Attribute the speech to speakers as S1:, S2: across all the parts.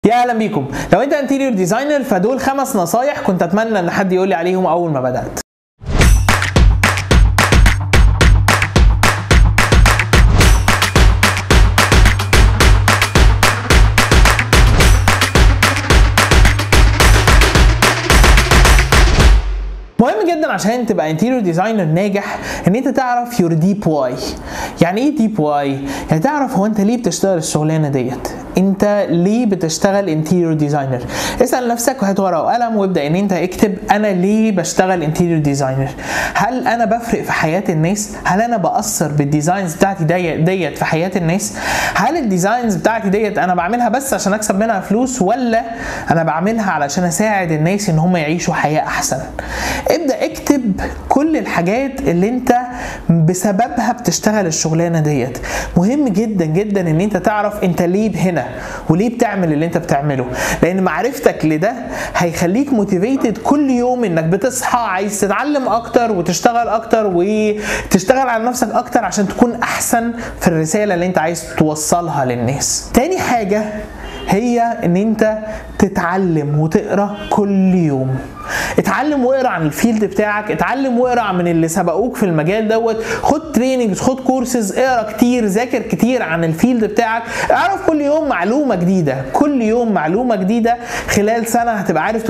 S1: يا اهلا بيكم لو انت انتيريور ديزاينر فدول خمس نصايح كنت اتمنى ان حد يقول لي عليهم اول ما بدات مهم جدا عشان تبقى انتيريور ديزاينر ناجح ان انت تعرف يور ديب واي يعني ايه ديب واي يعني تعرف هو انت ليه بتشتغل الشغلانه ديت انت ليه بتشتغل انتيريور ديزاينر اسال نفسك وهات ورقه وقلم وابدا ان انت اكتب انا ليه بشتغل انتيريور ديزاينر هل انا بفرق في حياه الناس هل انا باثر بالديزاينز بتاعتي ديت ديت في حياه الناس هل الديزاينز بتاعتي ديت انا بعملها بس عشان اكسب منها فلوس ولا انا بعملها علشان اساعد الناس ان هم يعيشوا حياه احسن ابدا اكتب كل الحاجات اللي انت بسببها بتشتغل الشغلانه ديت مهم جدا جدا ان انت تعرف انت ليه هنا وليه بتعمل اللي انت بتعمله لان معرفتك لده هيخليك موتيفيتد كل يوم انك بتصحى عايز تتعلم اكتر وتشتغل اكتر وتشتغل على نفسك اكتر عشان تكون احسن في الرساله اللي انت عايز توصلها للناس تاني حاجه هي ان انت تتعلم وتقرا كل يوم اتعلم واقرا عن الفيلد بتاعك اتعلم واقرا من اللي سبقوك في المجال دوت خد تريننجز خد كورسز اقرا كتير ذاكر كتير عن الفيلد بتاعك اعرف كل يوم معلومه جديده كل يوم معلومه جديده خلال سنه هتبقى عارف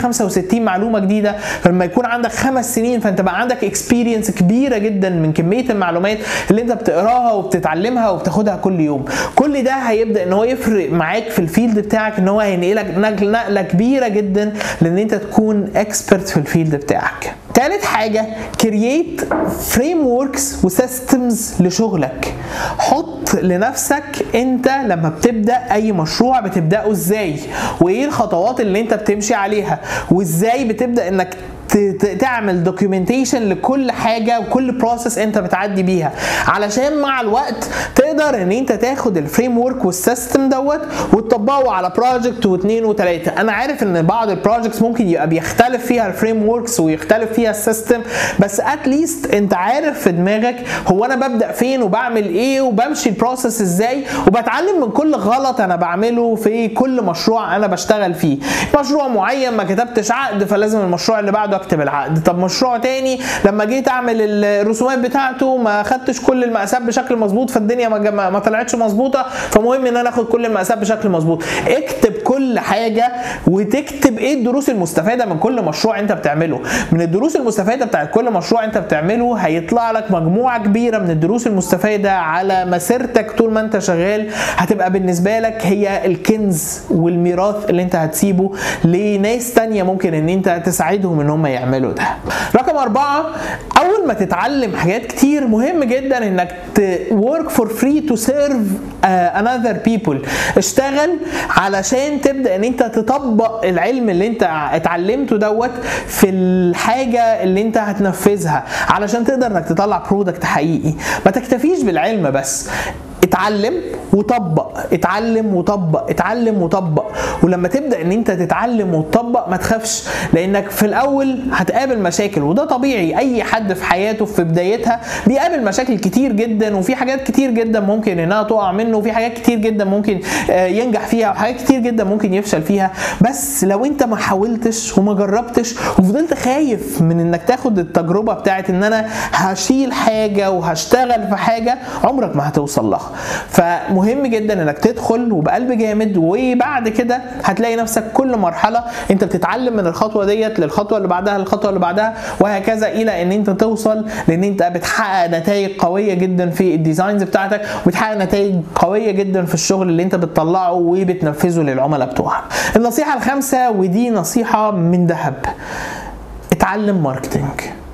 S1: 365 معلومه جديده فلما يكون عندك خمس سنين فانت بقى عندك اكسبيرينس كبيره جدا من كميه المعلومات اللي انت بتقراها وبتتعلمها وبتاخدها كل يوم كل ده هيبدا ان هو يفرق معاك في الفيلد بتاعك ان هو هينقلك نقله كبيره جدا لان انت تكون اكسبرت في الفيلد بتاعك تالت حاجة كرييت فريم وركس وسيستمز لشغلك حط لنفسك انت لما بتبدا اي مشروع بتبداه ازاي وايه الخطوات اللي انت بتمشي عليها وازاي بتبدا انك تعمل دوكيومنتيشن لكل حاجه وكل بروسيس انت بتعدي بيها علشان مع الوقت تقدر ان انت تاخد الفريم ورك والسيستم دوت وتطبقه على بروجكت واثنين وثلاثه انا عارف ان بعض البروجكتس ممكن يبقى بيختلف فيها الفريم وركس ويختلف فيها السيستم بس اتليست انت عارف في دماغك هو انا ببدا فين وبعمل ايه وبمشي البروسيس ازاي وبتعلم من كل غلط انا بعمله في كل مشروع انا بشتغل فيه مشروع معين ما كتبتش عقد فلازم المشروع اللي بعده اكتب العقد طب مشروع تاني لما جيت اعمل الرسومات بتاعته ما خدتش كل المقاسات بشكل مظبوط فالدنيا ما, ما طلعتش مظبوطه فمهم ان انا اخد كل المقاسات بشكل مظبوط اكتب كل حاجه وتكتب ايه الدروس المستفاده من كل مشروع انت بتعمله من الدروس المستفاده بتاعت كل مشروع انت بتعمله هيطلع لك مجموعه كبيره من الدروس المستفاده على مسيرتك طول ما انت شغال هتبقى بالنسبه لك هي الكنز والميراث اللي انت هتسيبه لناس تانية ممكن ان انت تساعدهم ان هم يعملوا ده رقم أربعة أول ما تتعلم حاجات كتير مهم جدا إنك work for free to serve uh, another people اشتغل علشان تبدأ إن أنت تطبق العلم اللي أنت اتعلمته دوت في الحاجة اللي أنت هتنفذها علشان تقدر إنك تطلع برودكت حقيقي ما تكتفيش بالعلم بس اتعلم وطبق اتعلم وطبق اتعلم وطبق ولما تبدا ان انت تتعلم وتطبق ما تخافش لانك في الاول هتقابل مشاكل وده طبيعي اي حد في حياته في بدايتها بيقابل مشاكل كتير جدا وفي حاجات كتير جدا ممكن انها تقع منه وفي حاجات كتير جدا ممكن ينجح فيها وحاجات كتير جدا ممكن يفشل فيها بس لو انت ما حاولتش وما جربتش وفضلت خايف من انك تاخد التجربه بتاعت ان انا هشيل حاجه وهشتغل في حاجه عمرك ما هتوصل لها فمهم جدا انك تدخل وبقلب جامد وبعد كده هتلاقي نفسك كل مرحله انت بتتعلم من الخطوه ديت للخطوه اللي بعدها للخطوه اللي بعدها وهكذا الى ان انت توصل لان انت بتحقق نتائج قويه جدا في الديزاينز بتاعتك وبتحقق نتائج قويه جدا في الشغل اللي انت بتطلعه وبتنفذه للعملاء بتوعك النصيحه الخامسه ودي نصيحه من ذهب اتعلم ماركتنج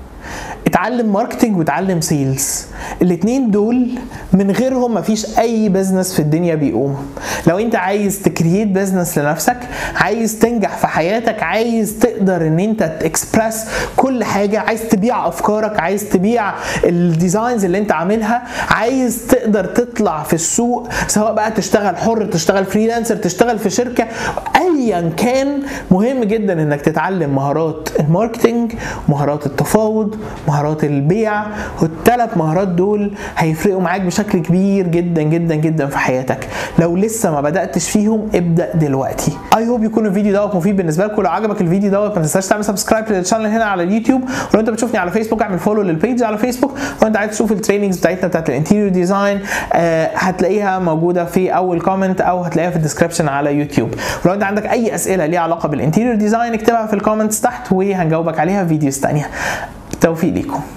S1: اتعلم ماركتنج وتعلم سيلز الاتنين دول من غيرهم مفيش اي بزنس في الدنيا بيقوم لو انت عايز تكريت بزنس لنفسك عايز تنجح في حياتك عايز تقدر ان انت تكسبرس كل حاجه عايز تبيع افكارك عايز تبيع الديزاينز اللي انت عاملها عايز تقدر تطلع في السوق سواء بقى تشتغل حر تشتغل فريلانسر تشتغل في شركه اي ايا كان مهم جدا انك تتعلم مهارات الماركتينج مهارات التفاوض مهارات البيع والثلاث مهارات دول هيفرقوا معاك بشكل كبير جدا جدا جدا في حياتك لو لسه ما بداتش فيهم ابدا دلوقتي اي هوب يكون الفيديو دوت مفيد بالنسبه لكم لو عجبك الفيديو دوت ما تنساش تعمل سبسكرايب للشانل هنا على اليوتيوب ولو انت بتشوفني على فيسبوك اعمل فولو للبيج على فيسبوك لو انت عايز تشوف التريننجز بتاعتنا بتاعت الانتيريور ديزاين آه هتلاقيها موجوده في اول كومنت او هتلاقيها في الديسكربشن على يوتيوب ولو انت عندك اي اسئله ليها علاقه بالانتيريور ديزاين اكتبها في الكومنتس تحت وهنجاوبك عليها في فيديوز تانية بالتوفيق ليكم